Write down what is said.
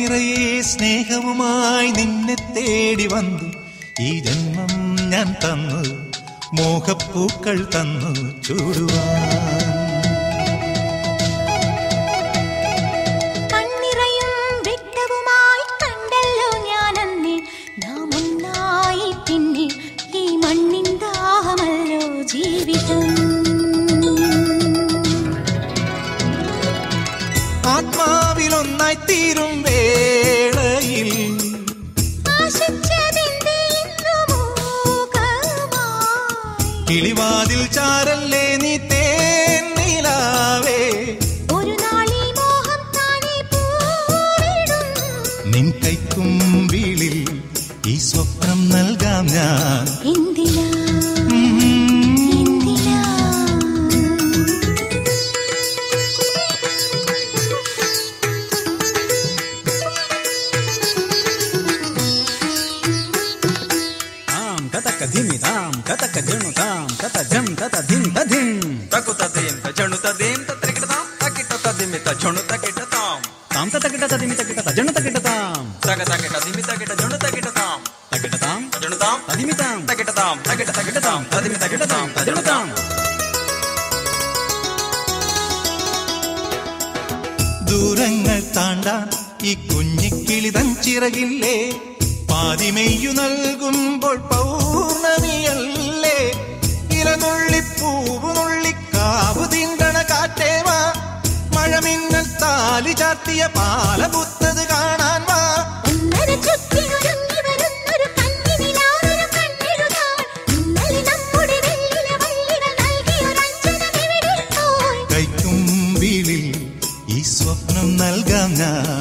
കണ്ണിറയെ സ്നേഹവുമായി നിന്നെ തേടി വന്നു ഈ ജന്മം ഞാൻ തന്നു മോഹപ്പൂക്കൾ തന്നു ചൂടുവാൻ കണ്ണിറയും വെട്ടവുമായി കണ്ടല്ലോ ഞാനന്ന് നാം ഒന്നായി പിന്നെ ഈ മണ്ണിൻ ദാഹമല്ലോ ജീവിതം ആത്മാവിലൊന്നായി തീരും വേളയിൽ ആശിച്ചതിന്റെ ഇന്നു മൂകമായി. കിളിവാതിൽ ചാരല്ലേ നീ തേന്നിലാവേ ഒരു നാളീ മോഹം താനേ പൂവിടും നിൻ കൈക്കുമ്പിളിൽ ഈ സ്വപ്നം നൽകാം ഞാൻ എന്തിനാ ഉം. എന്തിനാ తాం తతక ధిమి తాం తతక జను తాం తత జం తత ధిం తధిం తకుత దేం జణుత దేం తత్రికిటతాం తకిట తదిమిత జణుత కిటతాం తాం తతకిట తదిమి తకిట తజను తకిట తాం తగ తకిట దిమి తకిట జణుత కిటతాం తకిట తాం జణుతాం తదిమి తాం తకిటతాం తకిట తకిటతాం తదిమి తకిటతాం తజను తాం ദൂരങ്ങൾ താണ്ടാൻ ഈ കുഞ്ഞിക്കിളിതൻ ചിറകില്ലേ പാതിമെയ്യു നൽകുമ്പോൾ പൗർണമിയല്ലേ ഇലനുള്ളി പൂവുനുള്ളി കാവു തീണ്ടണ കാറ്റേവാ മഴമിന്നൽ താലി ചാർത്തിയ പാലപുത്തത് കാണാൻ വാ ഒന്നര ചുറ്റി ഒരുങ്ങി വരുന്നൊരു കണ്ണിനിലാവൊരു കണ്ണെഴുതാൻ ഇന്നലെ നമ്മുടെ വെള്ളില വള്ളികൾ നൽകിയൊരഞ്ജനമെവിടെ പോയി കൈക്കുമ്പിളിൽ ഈ സ്വപ്നം നൽകാം ഞാൻ